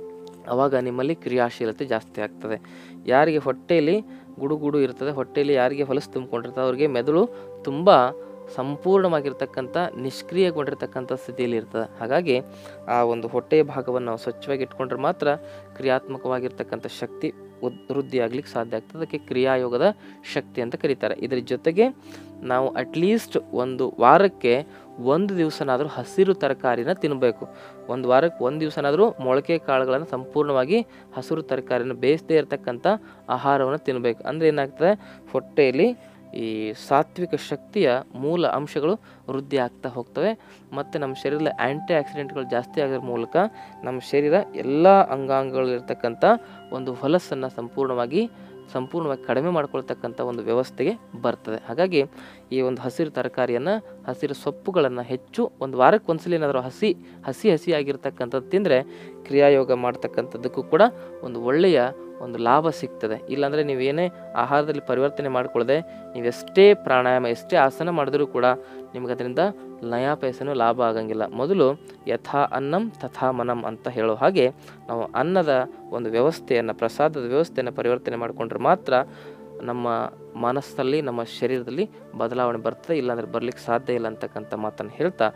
ಆವಾಗ ನಿಮ್ಮಲ್ಲಿ ಕ್ರಿಯಾಶೀಲತೆ ಜಾಸ್ತಿ ಆಗ್ತದೆ ಯಾರಿಗೆ ಹೊಟ್ಟೆಯಲ್ಲಿ ಗುಡುಗುಡು ಇರ್ತದೆ ಹೊಟ್ಟೆಯಲ್ಲಿ ಯಾರಿಗೆ ಹೊಲಸು ತುಂಬಿಕೊಂಡಿರ್ತದೆ ಅವ್ರಿಗೆ ಮೆದುಳು ತುಂಬ ಸಂಪೂರ್ಣವಾಗಿರ್ತಕ್ಕಂಥ ನಿಷ್ಕ್ರಿಯಗೊಂಡಿರ್ತಕ್ಕಂಥ ಸ್ಥಿತಿಯಲ್ಲಿ ಇರ್ತದೆ ಹಾಗಾಗಿ ಆ ಒಂದು ಹೊಟ್ಟೆಯ ಭಾಗವನ್ನು ನಾವು ಸ್ವಚ್ಛವಾಗಿ ಇಟ್ಕೊಂಡ್ರೆ ಮಾತ್ರ ಕ್ರಿಯಾತ್ಮಕವಾಗಿರ್ತಕ್ಕಂಥ ಶಕ್ತಿ ಉದ್ ವೃದ್ಧಿ ಆಗ್ಲಿಕ್ಕೆ ಸಾಧ್ಯ ಆಗ್ತದೆ ಅದಕ್ಕೆ ಕ್ರಿಯಾಯೋಗದ ಶಕ್ತಿ ಅಂತ ಕರೀತಾರೆ ಇದರ ಜೊತೆಗೆ ನಾವು ಅಟ್ಲೀಸ್ಟ್ ಒಂದು ವಾರಕ್ಕೆ ಒಂದು ದಿವಸನಾದರೂ ಹಸಿರು ತರಕಾರಿನ ತಿನ್ನಬೇಕು ಒಂದು ವಾರಕ್ಕೆ ಒಂದು ದಿವಸನಾದರೂ ಮೊಳಕೆ ಕಾಳುಗಳನ್ನು ಸಂಪೂರ್ಣವಾಗಿ ಹಸಿರು ತರಕಾರಿನ ಬೇಯಿಸದೇ ಇರತಕ್ಕಂಥ ಆಹಾರವನ್ನು ತಿನ್ನಬೇಕು ಅಂದರೆ ಏನಾಗ್ತದೆ ಹೊಟ್ಟೆಯಲ್ಲಿ ಈ ಸಾತ್ವಿಕ ಶಕ್ತಿಯ ಮೂಲ ಅಂಶಗಳು ವೃದ್ಧಿ ಆಗ್ತಾ ಹೋಗ್ತವೆ ಮತ್ತು ನಮ್ಮ ಶರೀರದಲ್ಲಿ ಆ್ಯಂಟಿ ಆಕ್ಸಿಡೆಂಟ್ಗಳು ಜಾಸ್ತಿ ಆಗೋದ್ರ ಮೂಲಕ ನಮ್ಮ ಶರೀರ ಎಲ್ಲ ಅಂಗಾಂಗಗಳಿರ್ತಕ್ಕಂಥ ಒಂದು ಹೊಲಸನ್ನು ಸಂಪೂರ್ಣವಾಗಿ ಸಂಪೂರ್ಣವಾಗಿ ಕಡಿಮೆ ಮಾಡ್ಕೊಳ್ತಕ್ಕಂಥ ಒಂದು ವ್ಯವಸ್ಥೆಗೆ ಬರ್ತದೆ ಹಾಗಾಗಿ ಈ ಒಂದು ಹಸಿರು ತರಕಾರಿಯನ್ನು ಹಸಿರು ಸೊಪ್ಪುಗಳನ್ನು ಹೆಚ್ಚು ಒಂದು ವಾರಕ್ಕೆ ಒಂದ್ಸಲ ಏನಾದರೂ ಹಸಿ ಹಸಿ ಹಸಿ ಆಗಿರ್ತಕ್ಕಂಥದ್ದು ತಿಂದರೆ ಕ್ರಿಯಾಯೋಗ ಮಾಡ್ತಕ್ಕಂಥದ್ದಕ್ಕೂ ಕೂಡ ಒಂದು ಒಳ್ಳೆಯ ಒಂದು ಲಾಭ ಸಿಗ್ತದೆ ಇಲ್ಲಾಂದರೆ ನೀವೇನೇ ಆಹಾರದಲ್ಲಿ ಪರಿವರ್ತನೆ ಮಾಡಿಕೊಳ್ಳದೆ ನೀವು ಎಷ್ಟೇ ಪ್ರಾಣಾಯಾಮ ಎಷ್ಟೇ ಆಸನ ಮಾಡಿದ್ರೂ ಕೂಡ ನಿಮ್ಗೆ ಅದರಿಂದ ನಯಾ ಪೈಸೆನೂ ಲಾಭ ಆಗಂಗಿಲ್ಲ ಮೊದಲು ಯಥಾ ಅನ್ನಂ ತಥಾ ಮನಂ ಅಂತ ಹೇಳೋ ಹಾಗೆ ನಾವು ಅನ್ನದ ಒಂದು ವ್ಯವಸ್ಥೆಯನ್ನು ಪ್ರಸಾದದ ವ್ಯವಸ್ಥೆಯನ್ನು ಪರಿವರ್ತನೆ ಮಾಡಿಕೊಂಡ್ರೆ ಮಾತ್ರ ನಮ್ಮ ಮನಸ್ಸಲ್ಲಿ ನಮ್ಮ ಶರೀರದಲ್ಲಿ ಬದಲಾವಣೆ ಬರ್ತದೆ ಇಲ್ಲಾಂದರೆ ಬರಲಿಕ್ಕೆ ಸಾಧ್ಯ ಇಲ್ಲ ಅಂತಕ್ಕಂಥ ಮಾತನ್ನು ಹೇಳ್ತಾ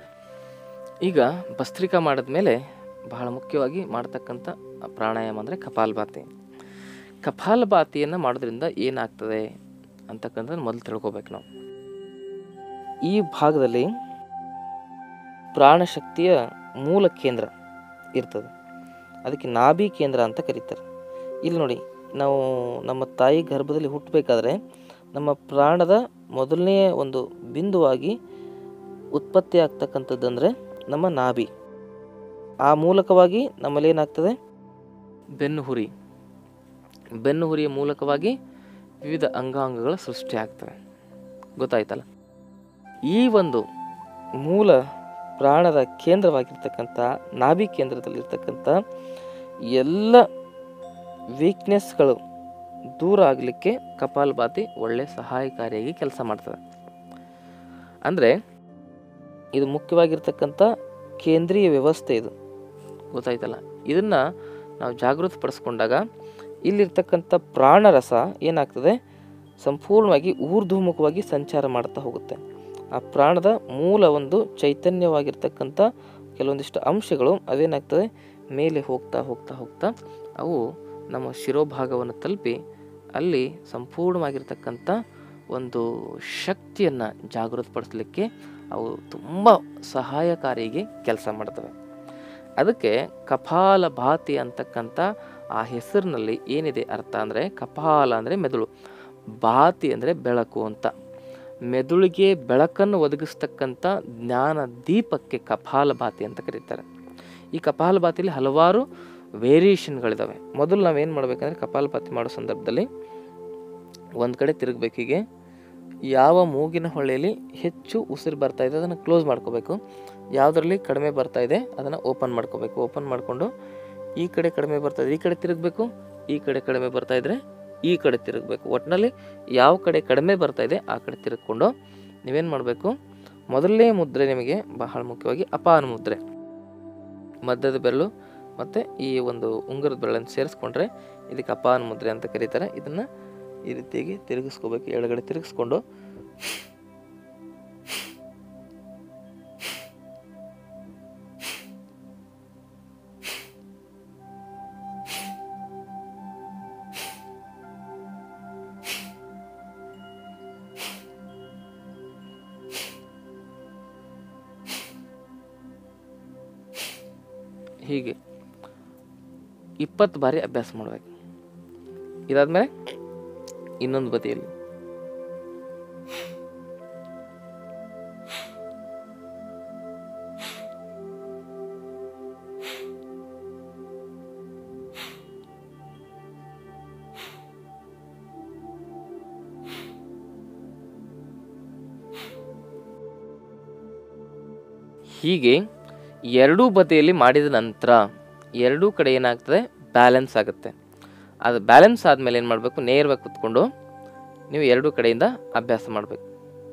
ಈಗ ಭಸ್ತ್ರಿಕಾ ಮಾಡಿದ್ಮೇಲೆ ಬಹಳ ಮುಖ್ಯವಾಗಿ ಮಾಡ್ತಕ್ಕಂಥ ಪ್ರಾಣಾಯಾಮ ಅಂದರೆ ಕಪಾಲಭಾತಿ ಕಪಾಲಭಾತಿಯನ್ನು ಮಾಡೋದ್ರಿಂದ ಏನಾಗ್ತದೆ ಅಂತಕ್ಕಂಥದ್ದು ಮೊದಲು ತಿಳ್ಕೊಬೇಕು ನಾವು ಈ ಭಾಗದಲ್ಲಿ ಪ್ರಾಣಶಕ್ತಿಯ ಮೂಲ ಕೇಂದ್ರ ಇರ್ತದೆ ಅದಕ್ಕೆ ನಾಭಿ ಕೇಂದ್ರ ಅಂತ ಕರೀತಾರೆ ಇಲ್ಲಿ ನೋಡಿ ನಾವು ನಮ್ಮ ತಾಯಿ ಗರ್ಭದಲ್ಲಿ ಹುಟ್ಟಬೇಕಾದ್ರೆ ನಮ್ಮ ಪ್ರಾಣದ ಮೊದಲನೇ ಒಂದು ಬಿಂದುವಾಗಿ ಉತ್ಪತ್ತಿ ಆಗ್ತಕ್ಕಂಥದ್ದು ಅಂದರೆ ನಮ್ಮ ನಾಭಿ ಆ ಮೂಲಕವಾಗಿ ನಮ್ಮಲ್ಲಿ ಏನಾಗ್ತದೆ ಬೆನ್ನು ಹುರಿ ಬೆನ್ನು ಹುರಿಯ ಮೂಲಕವಾಗಿ ವಿವಿಧ ಅಂಗಾಂಗಗಳ ಸೃಷ್ಟಿ ಆಗ್ತವೆ ಗೊತ್ತಾಯ್ತಲ್ಲ ಈ ಒಂದು ಮೂಲ ಪ್ರಾಣದ ಕೇಂದ್ರವಾಗಿರ್ತಕ್ಕಂಥ ನಾಭಿ ಕೇಂದ್ರದಲ್ಲಿರ್ತಕ್ಕಂಥ ಎಲ್ಲ ವೀಕ್ನೆಸ್ಗಳು ದೂರ ಆಗಲಿಕ್ಕೆ ಕಪಾಲಭಾತಿ ಒಳ್ಳೆ ಸಹಾಯಕಾರಿಯಾಗಿ ಕೆಲಸ ಮಾಡ್ತದೆ ಅಂದರೆ ಇದು ಮುಖ್ಯವಾಗಿರ್ತಕ್ಕಂಥ ಕೇಂದ್ರೀಯ ವ್ಯವಸ್ಥೆ ಇದು ಗೊತ್ತಾಯ್ತಲ್ಲ ಇದನ್ನು ನಾವು ಜಾಗೃತಪಡಿಸ್ಕೊಂಡಾಗ ಇಲ್ಲಿರ್ತಕ್ಕಂಥ ಪ್ರಾಣರಸ ಏನಾಗ್ತದೆ ಸಂಪೂರ್ಣವಾಗಿ ಊರ್ಧ್ವಮುಖವಾಗಿ ಸಂಚಾರ ಮಾಡ್ತಾ ಹೋಗುತ್ತೆ ಆ ಪ್ರಾಣದ ಮೂಲ ಒಂದು ಚೈತನ್ಯವಾಗಿರ್ತಕ್ಕಂಥ ಕೆಲವೊಂದಿಷ್ಟು ಅಂಶಗಳು ಅವೇನಾಗ್ತದೆ ಮೇಲೆ ಹೋಗ್ತಾ ಹೋಗ್ತಾ ಹೋಗ್ತಾ ಅವು ನಮ್ಮ ಶಿರೋಭಾಗವನ್ನು ತಲುಪಿ ಅಲ್ಲಿ ಸಂಪೂರ್ಣವಾಗಿರ್ತಕ್ಕಂಥ ಒಂದು ಶಕ್ತಿಯನ್ನು ಜಾಗೃತಪಡಿಸಲಿಕ್ಕೆ ಅವು ತುಂಬ ಸಹಾಯಕಾರಿಗೆ ಕೆಲಸ ಮಾಡ್ತವೆ ಅದಕ್ಕೆ ಕಪಾಲ ಭಾತಿ ಅಂತಕ್ಕಂಥ ಆ ಹೆಸರಿನಲ್ಲಿ ಏನಿದೆ ಅರ್ಥ ಅಂದರೆ ಕಪಾಲ ಅಂದರೆ ಮೆದುಳು ಭಾತಿ ಅಂದರೆ ಬೆಳಕು ಅಂತ ಮೆದುಳಿಗೆ ಬೆಳಕನ್ನು ಒದಗಿಸ್ತಕ್ಕಂಥ ಜ್ಞಾನ ದೀಪಕ್ಕೆ ಕಪಾಲ ಭಾತಿ ಅಂತ ಕರೀತಾರೆ ಈ ಕಪಾಲ ಭಾತಿಯಲ್ಲಿ ಹಲವಾರು ವೇರಿಯೇಷನ್ಗಳಿದ್ದಾವೆ ಮೊದಲು ನಾವೇನು ಮಾಡಬೇಕಂದ್ರೆ ಕಪಾಲ ಭಾತಿ ಮಾಡೋ ಸಂದರ್ಭದಲ್ಲಿ ಒಂದು ಕಡೆ ತಿರುಗಬೇಕು ಹೀಗೆ ಯಾವ ಮೂಗಿನ ಹೊಳೆಯಲ್ಲಿ ಹೆಚ್ಚು ಉಸಿರು ಬರ್ತಾ ಇದೆ ಅದನ್ನು ಕ್ಲೋಸ್ ಮಾಡ್ಕೋಬೇಕು ಯಾವುದರಲ್ಲಿ ಕಡಿಮೆ ಬರ್ತಾ ಇದೆ ಅದನ್ನು ಓಪನ್ ಮಾಡ್ಕೋಬೇಕು ಓಪನ್ ಮಾಡಿಕೊಂಡು ಈ ಕಡೆ ಕಡಿಮೆ ಬರ್ತಾ ಇದೆ ಈ ಕಡೆ ತಿರುಗಬೇಕು ಈ ಕಡೆ ಕಡಿಮೆ ಬರ್ತಾ ಇದ್ರೆ ಈ ಕಡೆ ತಿರುಗಬೇಕು ಒಟ್ಟಿನಲ್ಲಿ ಯಾವ ಕಡೆ ಕಡಿಮೆ ಬರ್ತಾ ಇದೆ ಆ ಕಡೆ ತಿರುಗಿಕೊಂಡು ನೀವೇನು ಮಾಡಬೇಕು ಮೊದಲನೇ ಮುದ್ರೆ ನಿಮಗೆ ಬಹಳ ಮುಖ್ಯವಾಗಿ ಅಪಾನ ಮುದ್ರೆ ಮಧ್ಯದ ಬೆರಳು ಮತ್ತು ಈ ಒಂದು ಉಂಗುರದ ಬೆರಳನ್ನು ಸೇರಿಸ್ಕೊಂಡ್ರೆ ಇದಕ್ಕೆ ಅಪಾನ ಮುದ್ರೆ ಅಂತ ಕರೀತಾರೆ ಇದನ್ನು ಈ ರೀತಿಯಾಗಿ ತಿರುಗಿಸ್ಕೋಬೇಕು ಎಡಗಡೆ ತಿರುಗಿಸ್ಕೊಂಡು ಹೀಗೆ ಇಪ್ಪತ್ತು ಬಾರಿ ಅಭ್ಯಾಸ ಮಾಡಬೇಕು ಇದಾದ್ಮೇಲೆ ಇನ್ನೊಂದು ಬದಿಯಲ್ಲಿ ಹೀಗೆ ಎರಡೂ ಬದಿಯಲ್ಲಿ ಮಾಡಿದ ನಂತರ ಎರಡೂ ಕಡೆ ಏನಾಗ್ತದೆ ಬ್ಯಾಲೆನ್ಸ್ ಆಗುತ್ತೆ ಅದು ಬ್ಯಾಲೆನ್ಸ್ ಆದಮೇಲೆ ಏನು ಮಾಡಬೇಕು ನೇರವಾಗಿ ಕುತ್ಕೊಂಡು ನೀವು ಎರಡೂ ಕಡೆಯಿಂದ ಅಭ್ಯಾಸ ಮಾಡಬೇಕು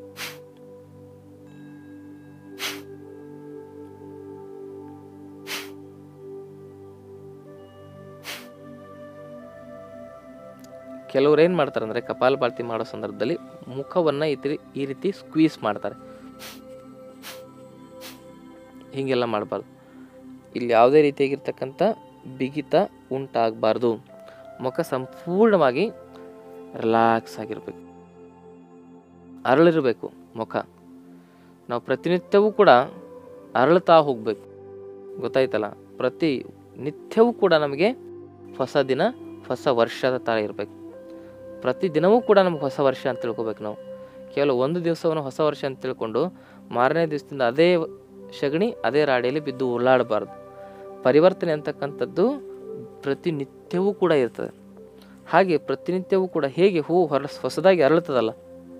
ಕೆಲವ್ರು ಏನು ಮಾಡ್ತಾರೆ ಅಂದರೆ ಕಪಾಲಭಾತಿ ಮಾಡೋ ಸಂದರ್ಭದಲ್ಲಿ ಮುಖವನ್ನು ಈ ತಿ ಈ ರೀತಿ ಸ್ಕ್ವೀಸ್ ಮಾಡ್ತಾರೆ ಹೀಗೆಲ್ಲ ಮಾಡಬಾರ್ದು ಇಲ್ಲಿ ಯಾವುದೇ ರೀತಿಯಾಗಿರ್ತಕ್ಕಂಥ ಬಿಗಿತ ಉಂಟಾಗಬಾರ್ದು ಮುಖ ಸಂಪೂರ್ಣವಾಗಿ ರಿಲ್ಯಾಕ್ಸ್ ಆಗಿರಬೇಕು ಅರಳಿರಬೇಕು ಮುಖ ನಾವು ಪ್ರತಿನಿತ್ಯವೂ ಕೂಡ ಅರಳ್ತಾ ಹೋಗಬೇಕು ಗೊತ್ತಾಯ್ತಲ್ಲ ಪ್ರತಿ ನಿತ್ಯವೂ ಕೂಡ ನಮಗೆ ಹೊಸ ದಿನ ಹೊಸ ವರ್ಷದ ಥರ ಇರಬೇಕು ಪ್ರತಿ ದಿನವೂ ಕೂಡ ನಮ್ಗೆ ಹೊಸ ವರ್ಷ ಅಂತ ತಿಳ್ಕೊಬೇಕು ನಾವು ಕೇವಲ ಒಂದು ದಿವಸವನ್ನು ಹೊಸ ವರ್ಷ ಅಂತ ತಿಳ್ಕೊಂಡು ಮಾರನೇ ದಿವಸದಿಂದ ಅದೇ ಸಗಣಿ ಅದೇ ರಾಡಿಯಲ್ಲಿ ಬಿದ್ದು ಉರುಳಾಡಬಾರ್ದು ಪರಿವರ್ತನೆ ಅಂತಕ್ಕಂಥದ್ದು ಪ್ರತಿನಿತ್ಯವೂ ಕೂಡ ಇರ್ತದೆ ಹಾಗೆ ಪ್ರತಿನಿತ್ಯವೂ ಕೂಡ ಹೇಗೆ ಹೂವು ಹೊರ ಹೊಸದಾಗಿ ಅರಳುತ್ತದಲ್ಲ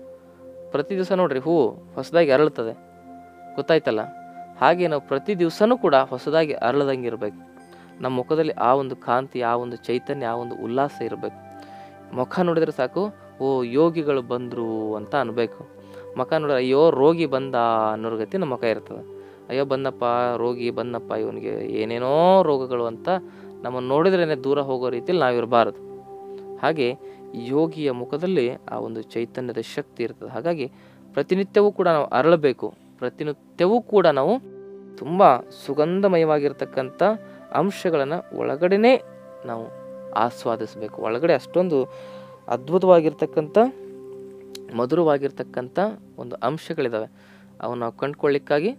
ಪ್ರತಿ ದಿವಸ ನೋಡ್ರಿ ಹೂವು ಹೊಸದಾಗಿ ಅರಳುತ್ತದೆ ಗೊತ್ತಾಯ್ತಲ್ಲ ಹಾಗೆ ನಾವು ಪ್ರತಿ ದಿವಸನೂ ಕೂಡ ಹೊಸದಾಗಿ ಅರಳದಂಗೆ ಇರಬೇಕು ನಮ್ಮ ಮುಖದಲ್ಲಿ ಆ ಒಂದು ಕಾಂತಿ ಆ ಒಂದು ಚೈತನ್ಯ ಆ ಒಂದು ಉಲ್ಲಾಸ ಇರಬೇಕು ಮುಖ ನೋಡಿದ್ರೆ ಸಾಕು ಓ ಯೋಗಿಗಳು ಬಂದರು ಅಂತ ಅನ್ಬೇಕು ಮುಖ ನೋಡಿದ್ರೆ ಅಯ್ಯೋ ರೋಗಿ ಬಂದ ಅನ್ನೋರ್ ಗತಿ ನಮ್ಮ ಮುಖ ಇರ್ತದೆ ಅಯ್ಯೋ ಬಂದಪ್ಪ ರೋಗಿ ಬಂದಪ್ಪ ಇವನಿಗೆ ಏನೇನೋ ರೋಗಗಳು ಅಂತ ನಮ್ಮನ್ನು ನೋಡಿದ್ರೇ ದೂರ ಹೋಗೋ ರೀತಿಯಲ್ಲಿ ನಾವಿರಬಾರದು ಹಾಗೆ ಯೋಗಿಯ ಮುಖದಲ್ಲಿ ಆ ಒಂದು ಚೈತನ್ಯದ ಶಕ್ತಿ ಇರ್ತದೆ ಹಾಗಾಗಿ ಪ್ರತಿನಿತ್ಯವೂ ಕೂಡ ನಾವು ಅರಳಬೇಕು ಪ್ರತಿನಿತ್ಯವೂ ಕೂಡ ನಾವು ತುಂಬ ಸುಗಂಧಮಯವಾಗಿರ್ತಕ್ಕಂಥ ಅಂಶಗಳನ್ನು ಒಳಗಡೆನೇ ನಾವು ಆಸ್ವಾದಿಸಬೇಕು ಒಳಗಡೆ ಅಷ್ಟೊಂದು ಅದ್ಭುತವಾಗಿರ್ತಕ್ಕಂಥ ಮಧುರವಾಗಿರ್ತಕ್ಕಂಥ ಒಂದು ಅಂಶಗಳಿದ್ದಾವೆ ಅವನ್ನ ನಾವು ಕಂಡ್ಕೊಳ್ಳಿಕ್ಕಾಗಿ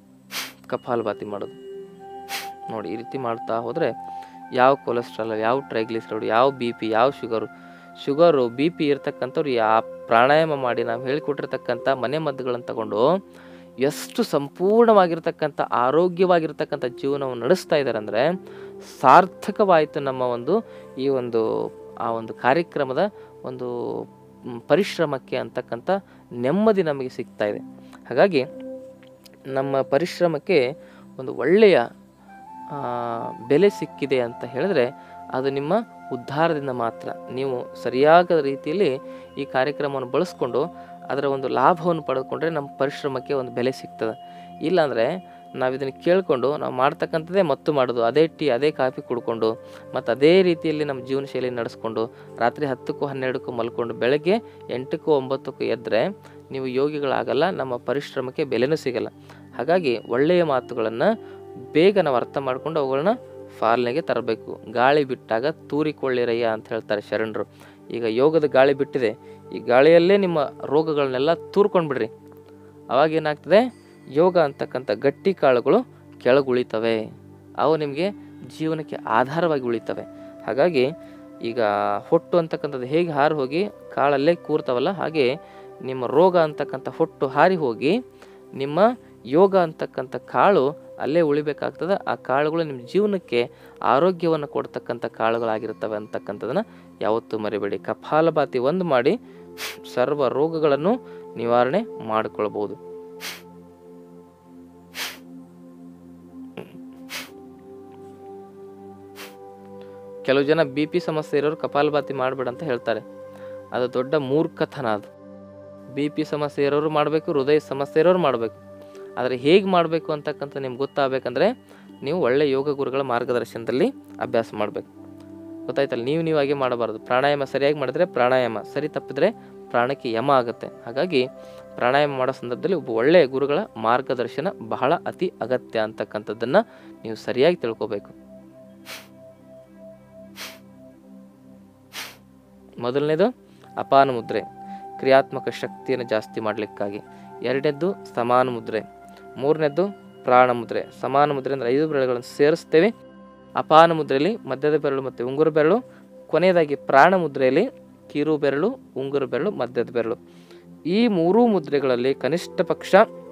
ಕಪಾಲಭಾತಿ ಮಾಡೋದು ನೋಡಿ ಈ ರೀತಿ ಮಾಡ್ತಾ ಹೋದರೆ ಯಾವ ಕೊಲೆಸ್ಟ್ರಾಲ್ ಯಾವ ಟ್ರೈಗ್ಲಿಸರೈಡ್ ಯಾವ ಬಿ ಪಿ ಯಾವ ಶುಗರು ಶುಗರು ಬಿ ಪಿ ಇರ್ತಕ್ಕಂಥವ್ರು ಯಾ ಪ್ರಾಣಾಯಾಮ ಮಾಡಿ ನಾವು ಹೇಳಿಕೊಟ್ಟಿರ್ತಕ್ಕಂಥ ಮನೆ ಮದ್ದುಗಳನ್ನು ತಗೊಂಡು ಎಷ್ಟು ಸಂಪೂರ್ಣವಾಗಿರ್ತಕ್ಕಂಥ ಆರೋಗ್ಯವಾಗಿರ್ತಕ್ಕಂಥ ಜೀವನವನ್ನು ನಡೆಸ್ತಾ ಇದ್ದಾರೆ ಅಂದರೆ ಸಾರ್ಥಕವಾಯಿತು ನಮ್ಮ ಒಂದು ಈ ಒಂದು ಆ ಒಂದು ಕಾರ್ಯಕ್ರಮದ ಒಂದು ಮ್, ಪರಿಶ್ರಮಕ್ಕೆ ಅಂತಕ್ಕಂಥ ನೆಮ್ಮದಿ ನಮಗೆ ಸಿಗ್ತಾ ಇದೆ ಹಾಗಾಗಿ ನಮ್ಮ ಪರಿಶ್ರಮಕ್ಕೆ ಒಂದು ಒಳ್ಳೆಯ ಆ, ಬೆಲೆ ಸಿಕ್ಕಿದೆ ಅಂತ ಹೇಳಿದ್ರೆ ಅದು ನಿಮ್ಮ ಉದ್ಧಾರದಿಂದ ಮಾತ್ರ ನೀವು ಸರಿಯಾದ ರೀತಿಯಲ್ಲಿ ಈ ಕಾರ್ಯಕ್ರಮವನ್ನು ಬಳಸ್ಕೊಂಡು ಅದರ ಒಂದು ಲಾಭವನ್ನು ಪಡೆದುಕೊಂಡ್ರೆ ನಮ್ಮ ಪರಿಶ್ರಮಕ್ಕೆ ಒಂದು ಬೆಲೆ ಸಿಗ್ತದೆ ಇಲ್ಲಾಂದರೆ ನಾವು ಇದನ್ನು ಕೇಳಿಕೊಂಡು ನಾವು ಮಾಡ್ತಕ್ಕಂಥದ್ದೇ ಮತ್ತು ಮಾಡೋದು ಅದೇ ಟೀ ಅದೇ ಕಾಫಿ ಕುಡ್ಕೊಂಡು ಮತ್ತು ಅದೇ ರೀತಿಯಲ್ಲಿ ನಮ್ಮ ಜೀವನ ಶೈಲಿ ನಡೆಸ್ಕೊಂಡು ರಾತ್ರಿ ಹತ್ತಕ್ಕೂ ಹನ್ನೆರಡಕ್ಕೂ ಮಲ್ಕೊಂಡು ಬೆಳಗ್ಗೆ ಎಂಟಕ್ಕೂ ಒಂಬತ್ತಕ್ಕೂ ಎದ್ದರೆ ನೀವು ಯೋಗಿಗಳಾಗಲ್ಲ ನಮ್ಮ ಪರಿಶ್ರಮಕ್ಕೆ ಬೆಲೆನೂ ಸಿಗಲ್ಲ ಹಾಗಾಗಿ ಒಳ್ಳೆಯ ಮಾತುಗಳನ್ನು ಬೇಗ ನಾವು ಅರ್ಥ ಮಾಡ್ಕೊಂಡು ಅವುಗಳನ್ನ ಪಾಲನೆಗೆ ತರಬೇಕು ಗಾಳಿ ಬಿಟ್ಟಾಗ ತೂರಿಕೊಳ್ಳಿರಯ್ಯ ಅಂತ ಹೇಳ್ತಾರೆ ಶರಣರು ಈಗ ಯೋಗದ ಗಾಳಿ ಬಿಟ್ಟಿದೆ ಈ ಗಾಳಿಯಲ್ಲೇ ನಿಮ್ಮ ರೋಗಗಳನ್ನೆಲ್ಲ ತೂರ್ಕೊಂಡ್ಬಿಡ್ರಿ ಅವಾಗ ಏನಾಗ್ತದೆ ಯೋಗ ಅಂತಕ್ಕಂಥ ಗಟ್ಟಿ ಕಾಳುಗಳು ಕೆಳಗುಳಿತವೆ ಅವು ನಿಮಗೆ ಜೀವನಕ್ಕೆ ಆಧಾರವಾಗಿ ಉಳಿತವೆ ಹಾಗಾಗಿ ಈಗ ಹೊಟ್ಟು ಅಂತಕ್ಕಂಥದ್ದು ಹೇಗೆ ಹಾರಿ ಹೋಗಿ ಕಾಳಲ್ಲೇ ಕೂರ್ತಾವಲ್ಲ ಹಾಗೆ ನಿಮ್ಮ ರೋಗ ಅಂತಕ್ಕಂಥ ಹೊಟ್ಟು ಹಾರಿ ಹೋಗಿ ನಿಮ್ಮ ಯೋಗ ಅಂತಕ್ಕಂಥ ಕಾಳು ಅಲ್ಲೇ ಉಳಿಬೇಕಾಗ್ತದೆ ಆ ಕಾಳುಗಳು ನಿಮ್ಮ ಜೀವನಕ್ಕೆ ಆರೋಗ್ಯವನ್ನು ಕೊಡ್ತಕ್ಕಂಥ ಕಾಳುಗಳಾಗಿರ್ತವೆ ಅಂತಕ್ಕಂಥದ್ದನ್ನು ಯಾವತ್ತೂ ಮರಿಬೇಡಿ ಕಪಾಲಭಾತಿ ಒಂದು ಮಾಡಿ ಸರ್ವ ರೋಗಗಳನ್ನು ನಿವಾರಣೆ ಮಾಡಿಕೊಳ್ಬೋದು ಕೆಲವು ಜನ ಬಿ ಪಿ ಸಮಸ್ಯೆ ಇರೋರು ಕಪಾಲಭಾತಿ ಮಾಡಬೇಡ ಅಂತ ಹೇಳ್ತಾರೆ ಅದು ದೊಡ್ಡ ಮೂರ್ಖತನ ಅದು ಬಿ ಪಿ ಸಮಸ್ಯೆ ಇರೋರು ಮಾಡಬೇಕು ಹೃದಯ ಸಮಸ್ಯೆ ಇರೋರು ಮಾಡಬೇಕು ಆದರೆ ಹೇಗೆ ಮಾಡಬೇಕು ಅಂತಕ್ಕಂಥ ನಿಮ್ಗೆ ಗೊತ್ತಾಗಬೇಕಂದ್ರೆ ನೀವು ಒಳ್ಳೆ ಯೋಗ ಗುರುಗಳ ಮಾರ್ಗದರ್ಶನದಲ್ಲಿ ಅಭ್ಯಾಸ ಮಾಡಬೇಕು ಗೊತ್ತಾಯ್ತಲ್ಲ ನೀವು ನೀವಾಗೆ ಮಾಡಬಾರ್ದು ಪ್ರಾಣಾಯಾಮ ಸರಿಯಾಗಿ ಮಾಡಿದ್ರೆ ಪ್ರಾಣಾಯಾಮ ಸರಿ ತಪ್ಪಿದ್ರೆ ಪ್ರಾಣಕ್ಕೆ ಯಮ ಆಗುತ್ತೆ ಹಾಗಾಗಿ ಪ್ರಾಣಾಯಾಮ ಮಾಡೋ ಸಂದರ್ಭದಲ್ಲಿ ಒಬ್ಬ ಒಳ್ಳೆಯ ಗುರುಗಳ ಮಾರ್ಗದರ್ಶನ ಬಹಳ ಅತಿ ಅಗತ್ಯ ಅಂತಕ್ಕಂಥದ್ದನ್ನು ನೀವು ಸರಿಯಾಗಿ ತಿಳ್ಕೊಬೇಕು ಮೊದಲನೇದು ಅಪಾನ ಮುದ್ರೆ ಕ್ರಿಯಾತ್ಮಕ ಶಕ್ತಿಯನ್ನು ಜಾಸ್ತಿ ಮಾಡಲಿಕ್ಕಾಗಿ ಎರಡನೇದ್ದು ಸಮಾನ ಮುದ್ರೆ ಮೂರನೇದ್ದು ಪ್ರಾಣ ಮುದ್ರೆ ಸಮಾನ ಮುದ್ರೆ ಅಂದರೆ ಐದು ಬೆರಳುಗಳನ್ನು ಸೇರಿಸ್ತೇವೆ ಅಪಾನ ಮುದ್ರೆಯಲ್ಲಿ ಮಧ್ಯದ ಬೆರಳು ಮತ್ತು ಉಂಗುರ ಬೆರಳು ಕೊನೆಯದಾಗಿ ಪ್ರಾಣ ಮುದ್ರೆಯಲ್ಲಿ ಕಿರು ಬೆರಳು ಉಂಗುರ ಬೆರಳು ಮಧ್ಯದ ಬೆರಳು ಈ ಮೂರೂ ಮುದ್ರೆಗಳಲ್ಲಿ ಕನಿಷ್ಠ ಪಕ್ಷ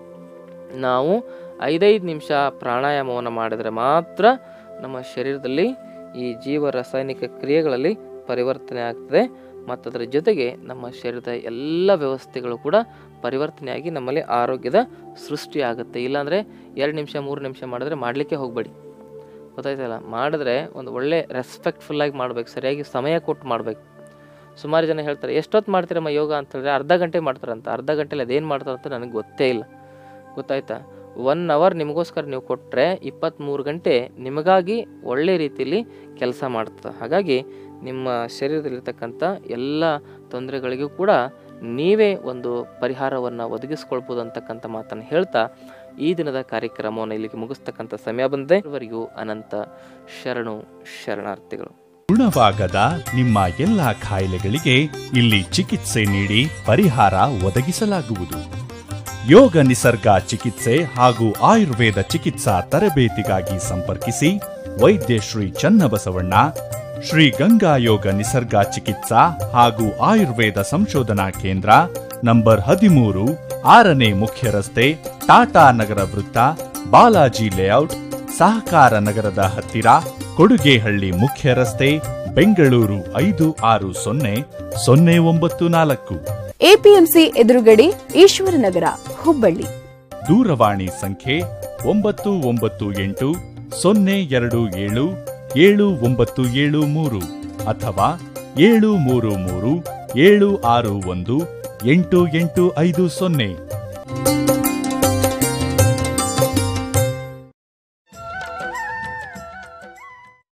ನಾವು ಐದೈದು ನಿಮಿಷ ಪ್ರಾಣಾಯಾಮವನ್ನು ಮಾಡಿದರೆ ಮಾತ್ರ ನಮ್ಮ ಶರೀರದಲ್ಲಿ ಈ ಜೀವ ರಾಸಾಯನಿಕ ಕ್ರಿಯೆಗಳಲ್ಲಿ ಪರಿವರ್ತನೆ ಆಗ್ತದೆ ಮತ್ತು ಅದರ ಜೊತೆಗೆ ನಮ್ಮ ಶರೀರದ ಎಲ್ಲ ವ್ಯವಸ್ಥೆಗಳು ಕೂಡ ಪರಿವರ್ತನೆಯಾಗಿ ನಮ್ಮಲ್ಲಿ ಆರೋಗ್ಯದ ಸೃಷ್ಟಿ ಆಗುತ್ತೆ ಇಲ್ಲಾಂದರೆ ಎರಡು ನಿಮಿಷ ಮೂರು ನಿಮಿಷ ಮಾಡಿದ್ರೆ ಮಾಡಲಿಕ್ಕೆ ಹೋಗಬೇಡಿ ಗೊತ್ತಾಯ್ತಲ್ಲ ಮಾಡಿದ್ರೆ ಒಂದು ಒಳ್ಳೆ ರೆಸ್ಪೆಕ್ಟ್ಫುಲ್ಲಾಗಿ ಮಾಡಬೇಕು ಸರಿಯಾಗಿ ಸಮಯ ಕೊಟ್ಟು ಮಾಡಬೇಕು ಸುಮಾರು ಜನ ಹೇಳ್ತಾರೆ ಎಷ್ಟೊತ್ತು ಮಾಡ್ತೀರಮ್ಮ ಯೋಗ ಅಂತ ಹೇಳಿದ್ರೆ ಅರ್ಧ ಗಂಟೆ ಮಾಡ್ತಾರಂತ ಅರ್ಧ ಗಂಟೆಲಿ ಅದೇನು ಮಾಡ್ತಾರಂತ ನನಗೆ ಗೊತ್ತೇ ಇಲ್ಲ ಗೊತ್ತಾಯ್ತಾ ಒನ್ ಅವರ್ ನಿಮಗೋಸ್ಕರ ನೀವು ಕೊಟ್ಟರೆ ಇಪ್ಪತ್ತ್ಮೂರು ಗಂಟೆ ನಿಮಗಾಗಿ ಒಳ್ಳೆ ರೀತಿಯಲ್ಲಿ ಕೆಲಸ ಮಾಡ್ತದೆ ಹಾಗಾಗಿ ನಿಮ್ಮ ಶರೀರದಲ್ಲಿರ್ತಕ್ಕಂಥ ಎಲ್ಲ ತೊಂದರೆಗಳಿಗೂ ಕೂಡ ನೀವೇ ಒಂದು ಪರಿಹಾರವನ್ನು ಒದಗಿಸ್ಕೊಳ್ಬೋದು ಅಂತಕ್ಕಂಥ ಮಾತನ್ನು ಹೇಳ್ತಾ ಈ ದಿನದ ಕಾರ್ಯಕ್ರಮವನ್ನು ಇಲ್ಲಿಗೆ ಮುಗಿಸ್ತಕ್ಕಂಥ ಸಮಯ ಬಂದಿದೆ ಇವರಿಗೂ ಅನಂತ ಶರಣು ಶರಣಾರ್ಥಿಗಳು ಗುಣವಾಗದ ನಿಮ್ಮ ಎಲ್ಲ ಕಾಯಿಲೆಗಳಿಗೆ ಇಲ್ಲಿ ಚಿಕಿತ್ಸೆ ನೀಡಿ ಪರಿಹಾರ ಒದಗಿಸಲಾಗುವುದು ಯೋಗ ನಿಸರ್ಗ ಚಿಕಿತ್ಸೆ ಹಾಗೂ ಆಯುರ್ವೇದ ಚಿಕಿತ್ಸಾ ತರಬೇತಿಗಾಗಿ ಸಂಪರ್ಕಿಸಿ ವೈದ್ಯ ಶ್ರೀ ಚನ್ನಬಸವಣ್ಣ ಶ್ರೀ ಗಂಗಾ ಯೋಗ ನಿಸರ್ಗ ಚಿಕಿತ್ಸಾ ಹಾಗೂ ಆಯುರ್ವೇದ ಸಂಶೋಧನಾ ಕೇಂದ್ರ ನಂಬರ್ ಹದಿಮೂರು ಆರನೇ ಮುಖ್ಯ ರಸ್ತೆ ಟಾಟಾ ನಗರ ವೃತ್ತ ಬಾಲಾಜಿ ಲೇಔಟ್ ಸಹಕಾರ ನಗರದ ಹತ್ತಿರ ಕೊಡುಗೆಹಳ್ಳಿ ಮುಖ್ಯ ರಸ್ತೆ ಬೆಂಗಳೂರು ಐದು ಆರು ಸೊನ್ನೆ ಸೊನ್ನೆ ಒಂಬತ್ತು ನಾಲ್ಕು ಎಪಿಎಂಸಿ ಎದುರುಗಡೆ ಈಶ್ವರನಗರ ಹುಬ್ಬಳ್ಳಿ ದೂರವಾಣಿ ಸಂಖ್ಯೆ ಒಂಬತ್ತು ಒಂಬತ್ತು ಎಂಟು ಸೊನ್ನೆ ಎರಡು ಏಳು ಏಳು ಒಂಬತ್ತು ಏಳು ಮೂರು ಅಥವಾ ಏಳು ಮೂರು ಮೂರು ಏಳು ಆರು ಒಂದು ಎಂಟು ಎಂಟು ಐದು ಸೊನ್ನೆ